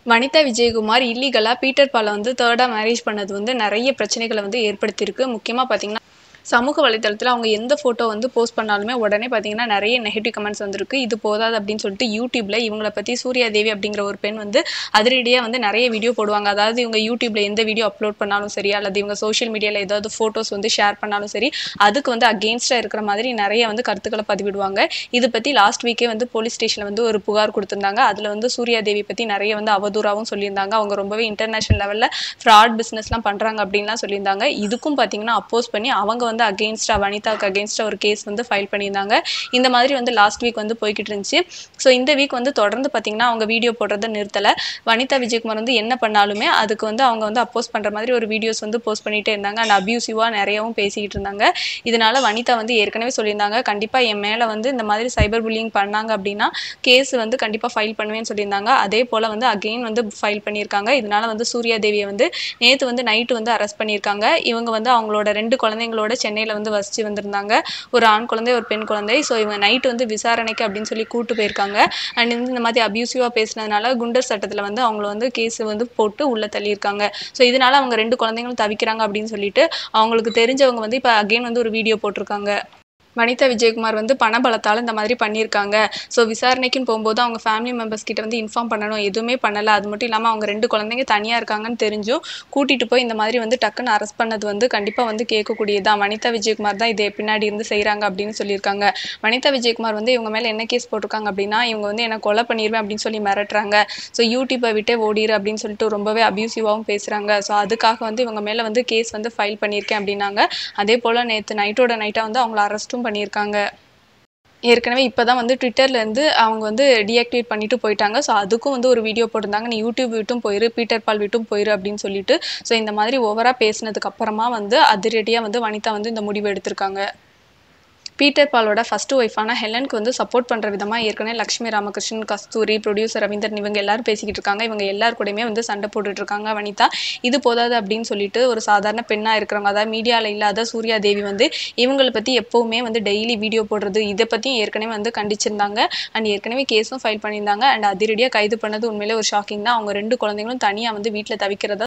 Vanitha Vijayakumar இல்லீகலா Peter பாலை வந்து தேர்டா marriage பண்ணது வந்து நிறைய பிரச்சனைகளை வந்து ஏற்படுத்தியிருக்கு முக்கியமா பார்த்தீங்கன்னா சமூக வலைதளத்தில் அவங்க எந்த ஃபோட்டோ வந்து போஸ்ட் பண்ணாலுமே உடனே பார்த்தீங்கன்னா நிறைய நெகட்டிவ் கமெண்ட்ஸ் வந்திருக்கு இது போதாது அப்படின்னு சொல்லிட்டு யூடியூப்ல இவங்கள பற்றி சூர்யா தேவி அப்படிங்கிற ஒரு பெண் வந்து அதிரடியாக வந்து நிறைய வீடியோ போடுவாங்க அதாவது இவங்க யூடியூப்ல எந்த வீடியோ அப்லோட் பண்ணாலும் சரி அல்லது இவங்க சோஷியல் மீடியாவில் ஏதாவது ஃபோட்டோஸ் வந்து ஷேர் பண்ணாலும் சரி அதுக்கு வந்து அகெயின்ஸ்டாக இருக்கிற மாதிரி நிறைய வந்து கருத்துக்களை பதிவிடுவாங்க இது பற்றி லாஸ்ட் வீக்கே வந்து போலீஸ் ஸ்டேஷனில் வந்து ஒரு புகார் கொடுத்திருந்தாங்க அதில் வந்து சூர்யா தேவி பற்றி நிறைய வந்து அவதூறாகவும் சொல்லியிருந்தாங்க அவங்க ரொம்பவே இன்டர்நேஷனல் லெவலில் ஃப்ராட் பிஸ்னஸ்லாம் பண்ணுறாங்க அப்படின்லாம் சொல்லியிருந்தாங்க இதுக்கும் பார்த்தீங்கன்னா அப்போஸ் பண்ணி அவங்க வந்து அகெயின்ஸ்டாக வனிதாவுக்கு அகெயின்ஸ்டாக ஒரு கேஸ் வந்து ஃபைல் பண்ணியிருந்தாங்க இந்த மாதிரி வந்து லாஸ்ட் வீக் வந்து போய்கிட்டு இருந்துச்சு ஸோ இந்த வீக் வந்து தொடர்ந்து பார்த்தீங்கன்னா அவங்க வீடியோ போடுறதை நிறுத்தலை வனிதா விஜயகுமார் வந்து என்ன பண்ணாலுமே அதுக்கு வந்து அவங்க வந்து அப்போஸ் பண்ணுற மாதிரி ஒரு வீடியோஸ் வந்து போஸ்ட் பண்ணிகிட்டே இருந்தாங்க அண்ட் அப்யூசிவாக நிறையவும் பேசிக்கிட்டு இருந்தாங்க இதனால வனிதா வந்து ஏற்கனவே சொல்லியிருந்தாங்க கண்டிப்பாக என் மேலே வந்து இந்த மாதிரி சைபர் புல்லிங் பண்ணாங்க அப்படின்னா கேஸ் வந்து கண்டிப்பாக ஃபைல் பண்ணுவேன்னு சொல்லியிருந்தாங்க அதே போல் வந்து அகெயின் வந்து ஃபைல் பண்ணியிருக்காங்க இதனால வந்து சூர்யா தேவியை வந்து நேற்று வந்து நைட்டு வந்து அரெஸ்ட் பண்ணியிருக்காங்க இவங்க வந்து அவங்களோட ரெண்டு குழந்தைங்களோட சென்னையில் வந்து வசிச்சு வந்திருந்தாங்க ஒரு ஆண் குழந்தை ஒரு பெண் குழந்தை ஸோ இவங்க நைட்டு வந்து விசாரணைக்கு அப்படின்னு சொல்லி கூட்டு போயிருக்காங்க அண்ட் வந்து இந்த மாதிரி அப்யூசிவாக பேசினதுனால குண்டர் சட்டத்தில் வந்து அவங்கள வந்து கேஸ் வந்து போட்டு உள்ளே தள்ளியிருக்காங்க ஸோ இதனால அவங்க ரெண்டு குழந்தைங்களும் தவிக்கிறாங்க அப்படின்னு சொல்லிட்டு அவங்களுக்கு தெரிஞ்சவங்க வந்து இப்போ அகைன் வந்து ஒரு வீடியோ போட்டிருக்காங்க வனிதா விஜயகுமார் வந்து பணபலத்தால் இந்த மாதிரி பண்ணியிருக்காங்க ஸோ விசாரணைக்குன்னு போகும்போது அவங்க ஃபேமிலி மெம்பர்ஸ் கிட்ட வந்து இன்ஃபார்ம் பண்ணணும் எதுவுமே பண்ணலை அது மட்டும் இல்லாமல் அவங்க ரெண்டு குழந்தைங்க தனியாக இருக்காங்கன்னு தெரிஞ்சும் கூட்டிகிட்டு போய் இந்த மாதிரி வந்து டக்குன்னு அரெஸ்ட் பண்ணது வந்து கண்டிப்பாக வந்து கேட்கக்கூடியதான் வனிதா விஜயகுமார் தான் இதை பின்னாடி இருந்து செய்கிறாங்க அப்படின்னு சொல்லியிருக்காங்க வனிதா விஜயகுமார் வந்து இவங்க மேலே என்ன கேஸ் போட்டிருக்காங்க அப்படின்னா இவங்க வந்து என்ன கொலை பண்ணிடுவேன் அப்படின்னு சொல்லி மிரட்டுறாங்க ஸோ யூடியூப்பை விட்டே ஓடிடு அப்படின்னு சொல்லிட்டு ரொம்பவே அப்யூசிவாகவும் பேசுகிறாங்க ஸோ அதுக்காக வந்து இவங்க மேலே வந்து கேஸ் வந்து ஃபைல் பண்ணியிருக்கேன் அப்படின்னாங்க அதே போல் நேற்று நைட்டோட நைட்டாக வந்து அவங்கள அரெஸ்ட்டும் பண்ணியிருக்காங்க ஏற்கனவே இப்போ தான் வந்து ட்விட்டர்லேருந்து அவங்க வந்து டீஆக்டிவேட் பண்ணிட்டு போயிட்டாங்க ஸோ அதுக்கும் வந்து ஒரு வீடியோ போட்டிருந்தாங்க நீ யூடியூப் விட்டும் போயிரு பீட்டர் பால் விட்டும் போயிரு அப்படின்னு சொல்லிட்டு ஸோ இந்த மாதிரி ஓவராக பேசினதுக்கு அப்புறமா வந்து அதிரடியாக வந்து வனிதா வந்து இந்த முடிவு எடுத்திருக்காங்க பீட்டர் பாலோட ஃபர்ஸ்ட் ஒய்ஃபான ஹெலனுக்கு வந்து சப்போர்ட் பண்ணுற விதமாக ஏற்கனவே லக்ஷ்மி ராமகிருஷ்ணன் கஸ்தூரி ப்ரொடியூசர் ரவீந்தர் இவங்க எல்லாரும் பேசிக்கிட்டு இருக்காங்க இவங்க எல்லார் கூடயுமே வந்து சண்டை போட்டுட்டு இருக்காங்க வனிதா இது போதாது அப்படின்னு சொல்லிட்டு ஒரு சாதாரண பெண்ணாக இருக்கிறவங்க அதாவது மீடியாவில் இல்லாத சூர்யா தேவி வந்து இவங்களை பற்றி எப்போவுமே வந்து டெய்லி வீடியோ போடுறது இதை பற்றியும் ஏற்கனவே வந்து கண்டிச்சிருந்தாங்க அண்ட் ஏற்கனவே கேஸும் ஃபைல் பண்ணியிருந்தாங்க அண்ட் அதிரடியாக கைது பண்ணது உண்மையிலே ஒரு ஷாக்கிங் தான் அவங்க ரெண்டு குழந்தைங்களும் தனியாக வந்து வீட்டில் தவிக்கிறதா